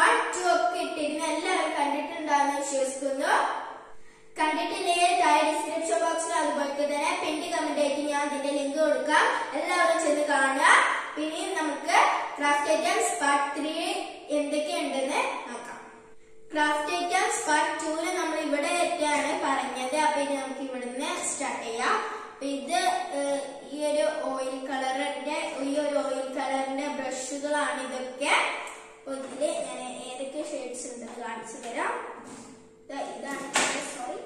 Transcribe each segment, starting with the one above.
part two ഒക്കെ ഇട്ടിരുന്നു എല്ലാവരും കണ്ടിട്ടുണ്ടാകുന്ന വിശ്വസിക്കുന്നു കണ്ടിട്ടില്ലേ താഴെ ഡിസ്ക്രിപ്ഷൻ ബോക്സിൽ അതുപോലെ തന്നെ പിന്നി കമന്റ് ആയിട്ട് ഞാൻ അതിന്റെ ലിങ്ക് കൊടുക്കാം എല്ലാവരും ചെന്ന് കാണുക പിന്നെയും നമുക്ക് ക്രാഫ്റ്റ് ഐറ്റംസ് പാർട്ട് ത്രീ എന്തൊക്കെയുണ്ടെന്ന് നോക്കാം ക്രാഫ്റ്റ് ഐറ്റംസ് പാർട്ട് ടൂല് നമ്മൾ ഇവിടെ എത്തിയാണ് പറഞ്ഞത് അപ്പൊ ഇനി നമുക്ക് ഇവിടുന്ന് സ്റ്റാർട്ട് ചെയ്യാം അപ്പൊ ഇത് ഏഹ്, ഈ ഒരു ഓയിൽ കളറിന്റെ ഈ ഒരു ഓയിൽ കളറിന്റെ ബ്രഷുകളാണ് ഇതൊക്കെ അപ്പൊ ഇതില് ഞാൻ ഏതൊക്കെ ഷെയ്ഡ്സ് ഉണ്ടെന്ന് കാണിച്ചു തരാം ദാ ഇതാണ് സോറി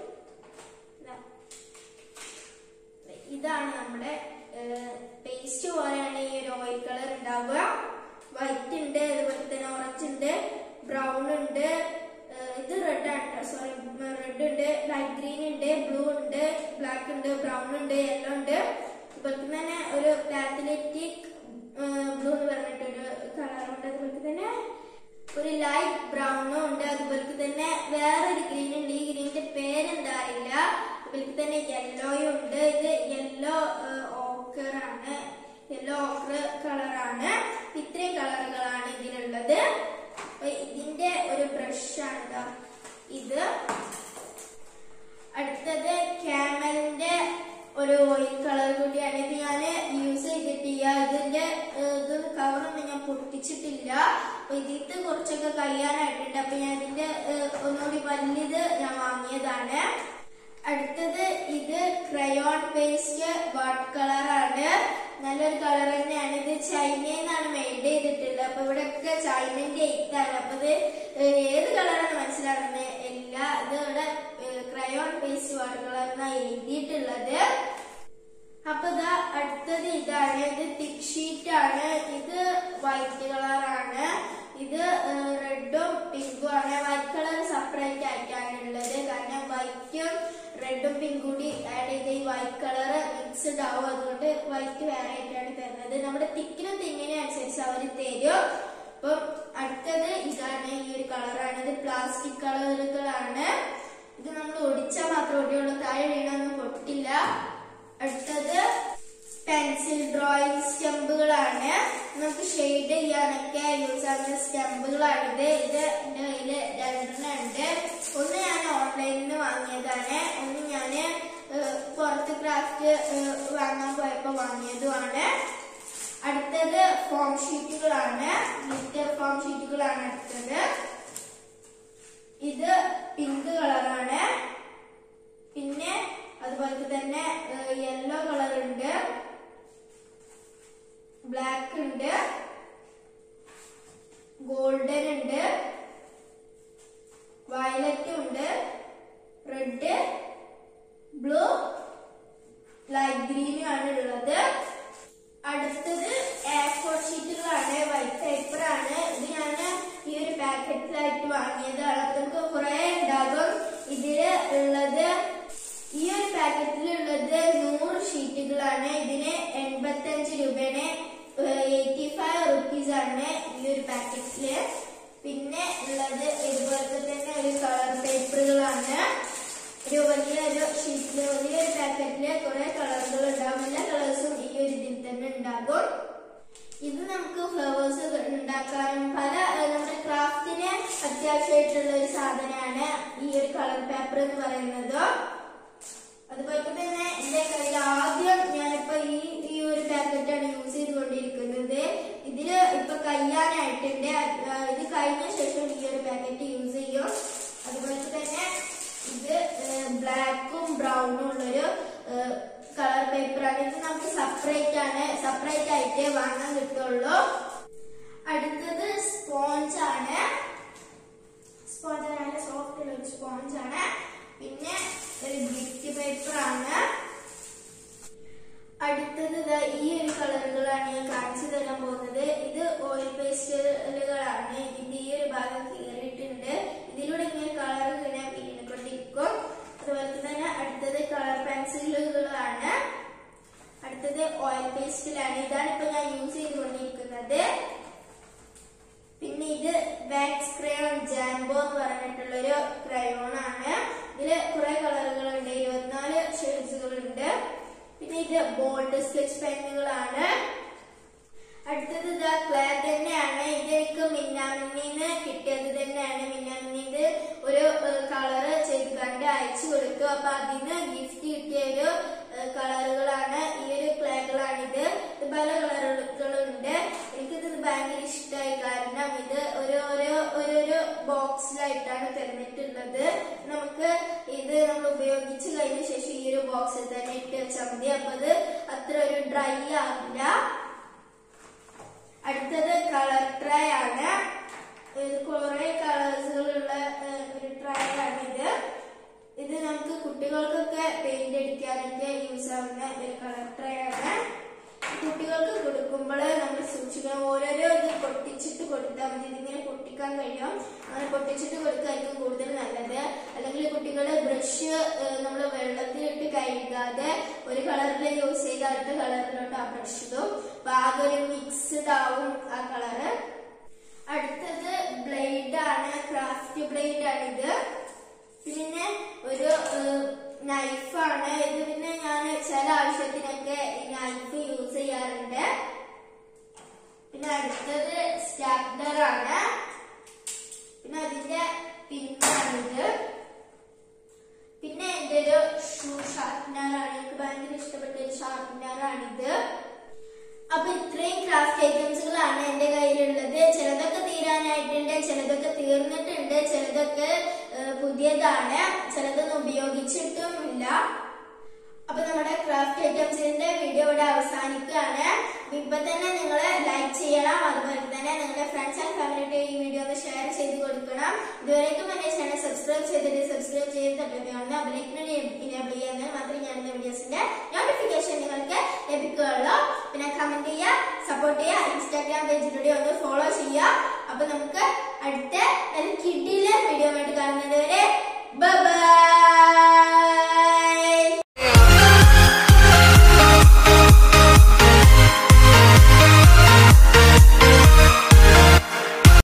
ഇതാണ് നമ്മുടെ പേസ്റ്റ് പോലെയാണ് ഈ ഒരു ഓയിൽ കളർ ഉണ്ടാവുക വൈറ്റ് ഉണ്ട് അതുപോലെ തന്നെ ഓറഞ്ച് ഉണ്ട് ബ്രൗൺ ഉണ്ട് ഏഹ് ഇത് റെഡ് ആണ് സോറി റെഡ് ഉണ്ട് ലൈറ്റ് ഗ്രീൻ ഉണ്ട് ബ്ലൂ ഉണ്ട് ബ്ലാക്ക് ഉണ്ട് ബ്രൗൺ ഉണ്ട് യെല്ലോ ഉണ്ട് അതുപോലെ തന്നെ ഒരു പാത്തലറ്റിക് ബ്ലൂ എന്ന് പറഞ്ഞിട്ട് ഒരു കളറുണ്ട് അതുപോലെ തന്നെ ഒരു ലൈറ്റ് ബ്രൗണും ഉണ്ട് അതുപോലെ തന്നെ വേറൊരു ഗ്രീൻ ഉണ്ട് ഈ ഗ്രീനിന്റെ പേരെന്താ അറിയില്ല അതുപോലെ തന്നെ യെല്ലോയും ഉണ്ട് ഇത് യെല്ലോ ഓക്കർ ആണ് യെല്ലോ ഓക്കർ കളറാണ് ഇത്രയും കളറുകളാണ് ഇതിലുള്ളത് അപ്പൊ ഇതിന്റെ ഒരു ബ്രഷ് ആണ് ഇതാ ഇത് അടുത്തത് ക്യാമലിന്റെ ഒരു ഓയിൽ കളർ കൂടിയാണ് ഇത് ഞാൻ യൂസ് ചെയ്തിട്ടില്ല ഇതിന്റെ ഏഹ്, ഇത് കവറൊന്നും ഞാൻ പൊട്ടിച്ചിട്ടില്ല അപ്പൊ ഇതിട്ട് കുറച്ചൊക്കെ കഴിയാനായിട്ടുണ്ട് അപ്പൊ ഞാൻ ഇതിന്റെ ഏഹ്, ഒന്നുകൂടി വലിയത് ഞാൻ വാങ്ങിയതാണ് അടുത്തത് ഇത് ക്രയോൺ പേസ്റ്റ് വാട്ട് കളറാണ് നല്ലൊരു കളർ തന്നെയാണ് ഇത് ചൈനയിൽ നിന്നാണ് മെയ്ഡ് ചെയ്തിട്ടുള്ളത് അപ്പൊ ഇവിടെ ഒക്കെ ചൈനന്റെ എയ്ത്താണ് അപ്പൊ ഇത് ഏഹ്, ഏത് കളറാണ് മനസ്സിലാകുന്നത് ഇല്ല ഇത് ഇവിടെ ക്രയോൺ പേസ്റ്റ് വാട്ട് കളറിനാണ് എഴുതിയിട്ടുള്ളത് അപ്പൊ ഇതാ അടുത്തത് ഇതാണ് ഇത് തിക് ഷീറ്റ് ആണ് ഇത് വൈറ്റ് കളറാണ് ഇത് റെഡും പിങ്കും ആണ് വൈറ്റ് കളർ സെപ്പറേറ്റ് ആയിട്ടാണ് ഉള്ളത് കാരണം വൈറ്റും റെഡും പിങ്കും കൂടി ആഡ് ചെയ്ത് ഈ വൈറ്റ് കളർ മിക്സ്ഡ് ആവും അതുകൊണ്ട് വൈറ്റ് വേറെ ആയിട്ടാണ് തരുന്നത് നമ്മുടെ തിക്കിനും തിങ്ങിനും അനുസരിച്ച് അവർ തരും അപ്പം അടുത്തത് ഇതാണ് ഈ ഒരു കളറാണ് ഇത് പ്ലാസ്റ്റിക് കളറുകളാണ് ഇത് നമ്മൾ ഒടിച്ചാൽ മാത്രമേ ഒടിയുള്ളൂ താഴെ വീണൊന്നും പൊട്ടില്ല അടുത്തത് പെൻസിൽ ഡ്രോയിങ് സ്റ്റെമ്പുകളാണ് നമുക്ക് ഷെയ്ഡ് ചെയ്യാനൊക്കെ യൂസ് ആകുന്ന സ്റ്റെമ്പുകളാണിത് ഇത് എന്റെ കയ്യില് രണ്ടെണ്ണം ഉണ്ട് ഒന്ന് ഞാൻ ഓൺലൈനിൽ നിന്ന് വാങ്ങിയതാണ് ഒന്ന് ഞാൻ പുറത്ത് ക്രാഫ്റ്റ് വാങ്ങാൻ പോയപ്പോ വാങ്ങിയതുമാണ് അടുത്തത് ഫോം ഷീറ്റുകളാണ് ലിറ്റർ ഫോം ഷീറ്റുകളാണ് അടുത്തത് ഇത് പിങ്ക് കളറാണ് പിന്നെ അതുപോലെ തന്നെ യെല്ലോ കളർ ഉണ്ട് ബ്ലാക്ക് ഉണ്ട് ഗോൾഡൻ ഉണ്ട് വയലറ്റ് ഉണ്ട് റെഡ് ബ്ലൂ ലൈറ്റ് ഗ്രീനും ആണ് ഉള്ളത് അടുത്തത് എയർപോർട്ട് ഷീറ്റുകളാണ് വൈറ്റ് പേപ്പർ ആണ് ഇത് ഞാൻ ഈ ഒരു പാക്കറ്റിലായിട്ട് വാങ്ങിയതാണ് അപ്പൊ നമുക്ക് കുറെ ഉണ്ടാകും ഇതില് ഉള്ളത് ഈ ഒരു പാക്കറ്റിലുള്ളത് നൂറ് ഷീറ്റുകളാണ് ഇതിന് എൺപത്തഞ്ച് രൂപയാണ് എയ്റ്റി ഫൈവ് റുപ്പീസ് ആണ് ഈ ഒരു പാക്കറ്റില് പിന്നെ ഉള്ളത് ഇതുപോലത്തെ തന്നെ ഒരു കളർ പേപ്പറുകളാണ് ഒരു വലിയൊരു ഷീറ്റില് വലിയൊരു പാക്കറ്റില് കുറെ കളറുകൾ ഉണ്ടാകും എല്ലാ കളേഴ്സും ഈ ഒരു ഇതിൽ തന്നെ ഉണ്ടാകും ഇത് നമുക്ക് ഫ്ലവേഴ്സ് ഉണ്ടാക്കാനും പല ഏഹ്, നമ്മുടെ ക്രാഫ്റ്റിന് അത്യാവശ്യമായിട്ടുള്ള ഒരു സാധനമാണ് ഈ ഒരു കളർ പേപ്പർ എന്ന് പറയുന്നത് അതുപോലെ തന്നെ എന്റെ കയ്യിൽ ആദ്യം ഞാനിപ്പോ ഈ ഈ ഒരു പാക്കറ്റാണ് യൂസ് ചെയ്തുകൊണ്ടിരിക്കുന്നത് ഇതില് ഇപ്പൊ കഴിയാനായിട്ടുണ്ട് അത് ഇത് കഴിഞ്ഞ ശേഷം ഈ ഒരു പാക്കറ്റ് യൂസ് ചെയ്യും അതുപോലെ തന്നെ ഇത് ബ്ലാക്കും ബ്രൗണും ഉള്ളൊരു കളർ പേപ്പറാണ് ഇത് നമുക്ക് സെപ്പറേറ്റ് ആണ് സെപ്പറേറ്റ് ആയിട്ട് വാങ്ങാൻ കിട്ടുള്ളൂ അടുത്തത് സ്പോഞ്ച് ആണ് സ്പോഞ്ച് നല്ല സോഫ്റ്റ് ഉള്ള ഒരു സ്പോഞ്ച് ആണ് പിന്നെ ഒരു ഗിഫ്റ്റ് പേപ്പർ ആണ് അടുത്തത് ദാ ഈ ഒരു കളറുകളാണ് ഞാൻ കാണിച്ചു തരാൻ പോകുന്നത് ഇത് ഓയിൽ പേസ്റ്റലുകളാണ് ഇതിന്റെ ഈ ഒരു ഭാഗം കീറിയിട്ടുണ്ട് ഇതിലൂടെ ഇങ്ങനെ കളർ ഇങ്ങനെ വീണിക്കൊണ്ടിരിക്കും അതുപോലെ തന്നെ അടുത്തത് കളർ പെൻസിലുകളാണ് അടുത്തത് ഓയിൽ പേസ്റ്റിലാണ് ഇതാണ് ഇപ്പൊ ഞാൻ യൂസ് ചെയ്തുകൊണ്ടിരിക്കുന്നത് പിന്നെ ഇത് വാക്സ് ക്രയോൺ ജാംബോ എന്ന് പറഞ്ഞിട്ടുള്ളൊരു ക്രയോൺ ആണ് ഇതില് കുറെ കളറുകളുണ്ട് ഇരുപത്തിനാല് ഷെയ്ഡ്സുകൾ ഉണ്ട് പിന്നെ ഇത് ബോൾഡ് സ്കെച്ച് പെന്നുകളാണ് അടുത്തത് ഇതാ ക്ലേ തന്നെയാണ് ഇത് എനിക്ക് മിന്നാമിന്നിന്ന് കിട്ടിയത് അപ്പൊ അതിന് ഗിഫ്റ്റ് കിട്ടിയ ഒരു കളറുകളാണ് ഈ ഒരു ക്ലേകളാണിത് ഇത് പല കളറുകളുണ്ട് എനിക്കിത് ഭയങ്കര ഇഷ്ടമായി കാരണം ഇത് ഒരു ഓരോ ഓരോരോ ബോക്സിലായിട്ടാണ് തന്നിട്ടുള്ളത് നമുക്ക് ഇത് നമ്മൾ ഉപയോഗിച്ച് കഴിഞ്ഞ ശേഷം ഈ ഒരു ബോക്സിൽ തന്നെ ഇട്ട് വെച്ചാൽ മതി അപ്പൊ അത് അത്ര ഒരു ഡ്രൈ ആവില്ല അടുത്തത് കളർ ട്രൈ ആണ് ഇത് കുറെ കളേഴ്സുകളുള്ള ഒരു ട്രൈ ആണ് ഇത് ഇത് നമുക്ക് കുട്ടികൾക്കൊക്കെ പെയിന്റ് അടിക്കാനൊക്കെ യൂസ് ആവുന്ന ഒരു കളർ ട്രൈ ആണ് കുട്ടികൾക്ക് കൊടുക്കുമ്പോൾ നമ്മൾ സൂക്ഷിക്കണം ഓരോരോ ഇത് പൊട്ടിച്ചിട്ട് കൊടുത്താൽ മതി ഇതിങ്ങനെ പൊട്ടിക്കാൻ കഴിയും അങ്ങനെ പൊട്ടിച്ചിട്ട് കൊടുക്കായിരിക്കും കൂടുതൽ നല്ലത് അല്ലെങ്കിൽ കുട്ടികൾ ബ്രഷ് നമ്മൾ വെള്ളത്തിലിട്ട് കഴുകാതെ ഒരു കളറിൽ യൂസ് ചെയ്ത് അടുത്ത കളറിലോട്ട് ആ ബ്രഷ് ഇടും അപ്പൊ ആകെ ഒരു മിക്സ്ഡ് ആവും ആ കളറ് അടുത്തത് ബ്ലേഡ് ആണ് ക്രാഫ്റ്റ് ബ്ലേഡ് ആണ് ഇത് പിന്നെ ഒരു നൈഫാണ് ഇത് പിന്നെ ഞാൻ ചില ആവശ്യത്തിനൊക്കെ ഈ നൈഫ് യൂസ് ചെയ്യാറുണ്ട് പിന്നെ അടുത്തത് സ്റ്റാപ്ലർ ആണ് പിന്നെ അതിന്റെ പിന്നാണിത് പിന്നെ എന്റെ ഒരു ഷൂ ഷാർപ്പനർ ആണ് എനിക്ക് ഭയങ്കര ഇഷ്ടപ്പെട്ട ഒരു ഷാർപ്പനർ ആണിത് അപ്പൊ ഇത്രയും ക്രാഫ്റ്റ് ഐറ്റംസുകളാണ് എന്റെ കയ്യിലുള്ളത് ചിലതൊക്കെ തീരാനായിട്ടുണ്ട് ചിലതൊക്കെ തീർന്നിട്ടുണ്ട് ചിലതൊക്കെ ഏഹ്, പുതിയതാണ് ചിലതൊന്നും ഉപയോഗിച്ചിട്ടുമില്ല അപ്പൊ നമ്മുടെ ക്രാഫ്റ്റ് ഐറ്റംസിന്റെ വീഡിയോ ഇവിടെ അവസാനിക്കുകയാണ് അപ്പൊ ഇപ്പൊ തന്നെ നിങ്ങൾ ലൈക്ക് ചെയ്യണം അതുപോലെ തന്നെ നിങ്ങളുടെ ഫ്രണ്ട്സ് ആൻഡ് ഫാമിലിയായിട്ട് ഈ വീഡിയോ ഒന്ന് ഷെയർ ചെയ്ത് കൊടുക്കണം ഇതുവരേക്കും എന്റെ ചാനൽ സബ്സ്ക്രൈബ് ചെയ്തിട്ട് സബ്സ്ക്രൈബ് ചെയ്ത് തൊട്ടടുത്ത് ബെലൈക്കൺ ഇനേബിൾ ചെയ്യാൻ മാത്രമേ ഞാൻ എന്റെ വീഡിയോസിന്റെ നോട്ടിഫിക്കേഷൻ നിങ്ങൾക്ക് ലഭിക്കുകയുള്ളൂ പിന്നെ കമന്റ് ചെയ്യുക സപ്പോർട്ട് ചെയ്യുക ഇൻസ്റ്റാഗ്രാം പേജിലൂടെ ഒന്ന് ഫോളോ ചെയ്യുക അപ്പൊ നമുക്ക് അടുത്ത നല്ല കിഡിലെ വീഡിയോ ആയിട്ട് കാണുന്നത് വരെ ബൈ